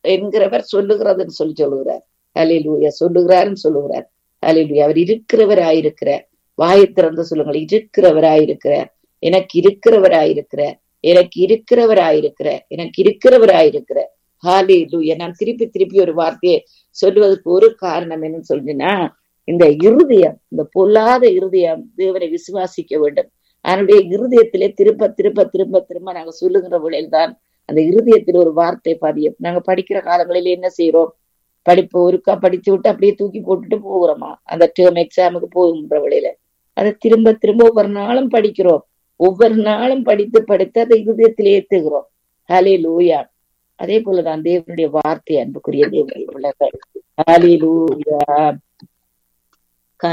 என்கிறவர் சொல்லுகிறதுன்னு சொல்லி சொல்லுகிறார் ஹalleluya சொல்லுகிறாருன்னு சொல்லுகிறார் ஹalleluya அவர் இருக்கிறவராயிருக்கிறார் வாயை திறந்து சொல்லுங்கள் இருக்கிறவராயிருக்கிறார் எனக்கு இருக்கிறவராயிருக்கிறார் எனக்கு இருக்கிறவராயிருக்கிறார் எனக்கு இருக்கிறவராயிருக்கிறார் ஹalleluya நான் திருப்பி திருப்பி ஒரு வார்த்தையை சொல்லுவதற்கு ஒரு காரணம் என்னன்னு சொல்லினா இந்த இருதயம் இந்த பொல்லாத இருதயம் தேவனை விசுவாசிக்க வேண்டும் அதனுடைய இருதயத்திலே திரும்ப திரும்ப திரும்ப திரும்ப நாங்க சொல்லுகிற வேளையில்தான் அந்த இருதயத்தில் ஒரு வார்த்தை பதியும் நாங்க படிக்கிற காலங்களில் என்ன செய்யறோம் படிப்பு ஒருக்கா படிச்சு விட்டு அப்படியே தூக்கி போட்டுட்டு போகிறோமா அந்த டேர்ம் எக்ஸாமுக்கு போகின்ற வேளையில அதை திரும்ப திரும்ப ஒவ்வொரு நாளும் படிக்கிறோம் ஒவ்வொரு நாளும் படித்து படித்து அதை இருதயத்தில் ஏத்துகிறோம் ஹலே லூயா அதே போலதான் தேவனுடைய வார்த்தை அன்புக்குரிய தேவனுடைய பிள்ளைகள் ஹலே லூயா